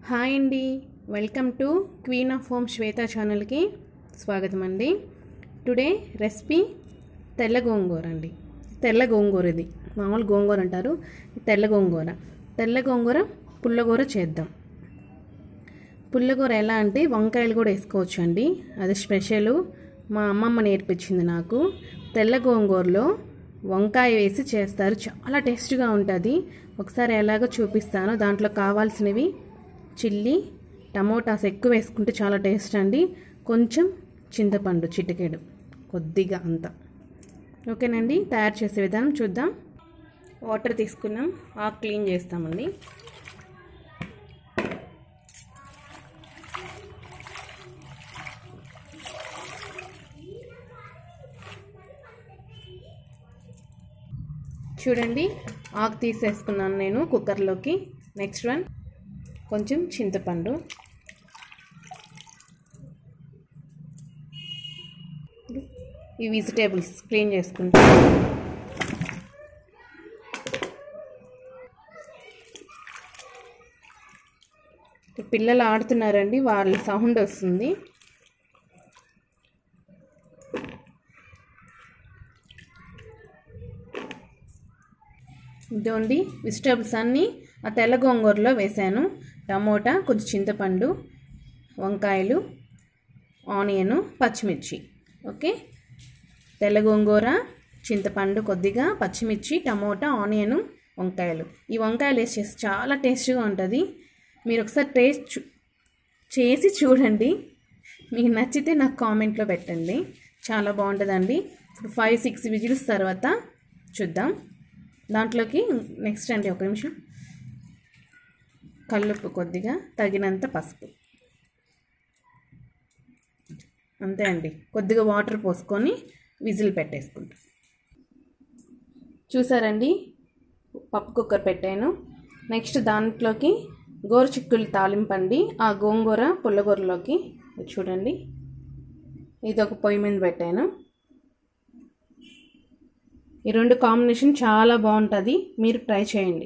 hi అండి welcome to Queen of Home Shweta ఛానల్కి స్వాగతం అండి టుడే రెసిపీ తెల్ల గోంగూర అండి తెల్ల గోంగూర ఇది మామూలు గోంగూర అంటారు ఇది తెల్ల గోంగూర తెల్ల గోంగూర పుల్లగూర చేద్దాం పుల్లగూర ఎలా అంటే వంకాయలు కూడా వేసుకోవచ్చు అండి అది స్పెషల్ మా అమ్మమ్మ నేర్పించింది నాకు తెల్ల గోంగూరలో వంకాయ వేసి చేస్తారు చాలా టేస్ట్గా ఉంటుంది ఒకసారి ఎలాగో చూపిస్తాను దాంట్లో కావాల్సినవి చిల్లీ టమోటాస్ ఎక్కువ వేసుకుంటే చాలా టేస్ట్ అండి కొంచెం చింతపండు చిటికెడు కొద్దిగా అంత ఓకేనండి తయారు చేసే విధానం చూద్దాం వాటర్ తీసుకున్నాం ఆకు క్లీన్ చేస్తామండి చూడండి ఆకు తీసేసుకున్నాను నేను కుక్కర్లోకి నెక్స్ట్ వన్ కొంచెం చింతపండు ఈ వెజిటేబుల్స్ క్లీన్ చేసుకుంటాం పిల్లలు ఆడుతున్నారండి వాళ్ళ సౌండ్ వస్తుంది ఇదిగోండి వెజిటేబుల్స్ అన్నీ ఆ తెల్ల గోంగూరలో వేసాను టమోటా కొంచెం చింతపండు వంకాయలు ఆనియను పచ్చిమిర్చి ఓకే తెల్ల గోంగూర చింతపండు కొద్దిగా పచ్చిమిర్చి టమోటా ఆనియను వంకాయలు ఈ వంకాయలు వేసి చేస్తే చాలా టేస్ట్గా ఉంటుంది మీరు ఒకసారి టేస్ట్ చూ చేసి చూడండి మీకు నచ్చితే నాకు కామెంట్లో పెట్టండి చాలా బాగుంటుందండి ఇప్పుడు ఫైవ్ సిక్స్ విజిల్స్ తర్వాత చూద్దాం దాంట్లోకి నెక్స్ట్ అండి ఒక నిమిషం కల్లుప్పు కొద్దిగా తగినంత పసుపు అంతే అండి కొద్దిగా వాటర్ పోసుకొని విజిల్ పెట్టేసుకుంటాం చూసారండి పప్పు కుక్కర్ పెట్టాను నెక్స్ట్ దాంట్లోకి గోరుచిక్కులు తాలింపండి ఆ గోంగూర పుల్లగూరలోకి చూడండి ఇది ఒక పొయ్యి మీద పెట్టాను ఈ రెండు కాంబినేషన్ చాలా బాగుంటుంది మీరు ట్రై చేయండి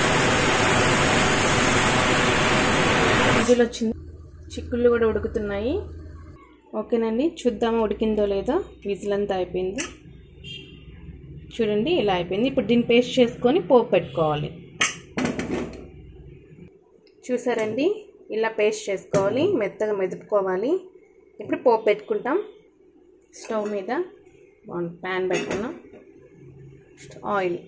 విజిల్ వచ్చింది చిక్కుళ్ళు కూడా ఉడుకుతున్నాయి ఓకేనండి చూద్దామా ఉడికిందో లేదో విజిల్ అంతా అయిపోయింది చూడండి ఇలా అయిపోయింది ఇప్పుడు దీన్ని పేస్ట్ చేసుకొని పోపు పెట్టుకోవాలి చూసారండి ఇలా పేస్ట్ చేసుకోవాలి మెత్తగా మెదుపుకోవాలి ఇప్పుడు పోపు పెట్టుకుంటాం స్టవ్ మీద ప్యాన్ పెట్టుకున్నాం ఆయిల్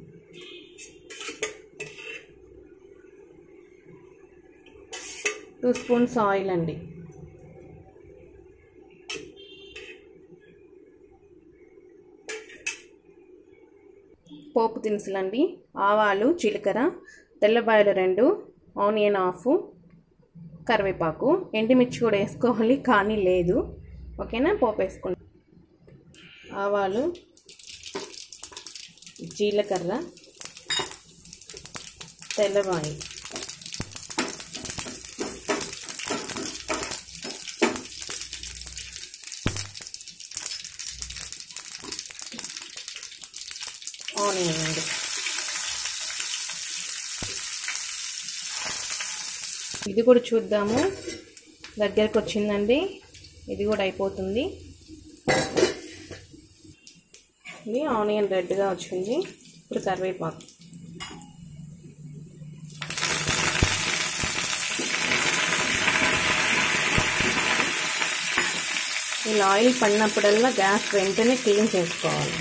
టూ స్పూన్స్ ఆయిల్ అండి పోపు దినుసులండి ఆవాలు జీలకర్ర తెల్లబాయలు రెండు ఆనియన్ హాఫ్ కరివేపాకు ఎండుమిర్చి కూడా వేసుకోవాలి కానీ లేదు ఓకేనా పోపు వేసుకుంటాం ఆవాలు జీలకర్ర తెల్లవాయి ఆనియన్ అండి ఇది కూడా చూద్దాము దగ్గరకు వచ్చిందండి ఇది కూడా అయిపోతుంది ఇది ఆనియన్ రెడ్గా వచ్చింది ఇప్పుడు కరివేపాకు ఇలా ఆయిల్ పడినప్పుడల్లా గ్యాస్ వెంటనే క్లీన్ చేసుకోవాలి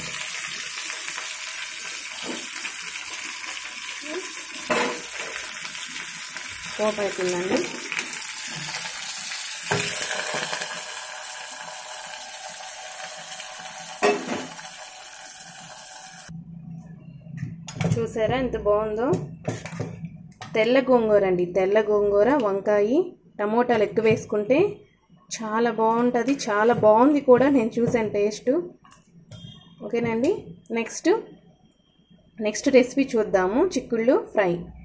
పోపు అవుతుందండి చూసారా ఎంత బాగుందో తెల్ల గోంగూర అండి తెల్ల గోంగూర వంకాయ టమోటాలు ఎక్కువ వేసుకుంటే చాలా బాగుంటుంది చాలా బాగుంది కూడా నేను చూసాను టేస్ట్ ఓకేనండి నెక్స్ట్ నెక్స్ట్ రెసిపీ చూద్దాము చిక్కుళ్ళు ఫ్రై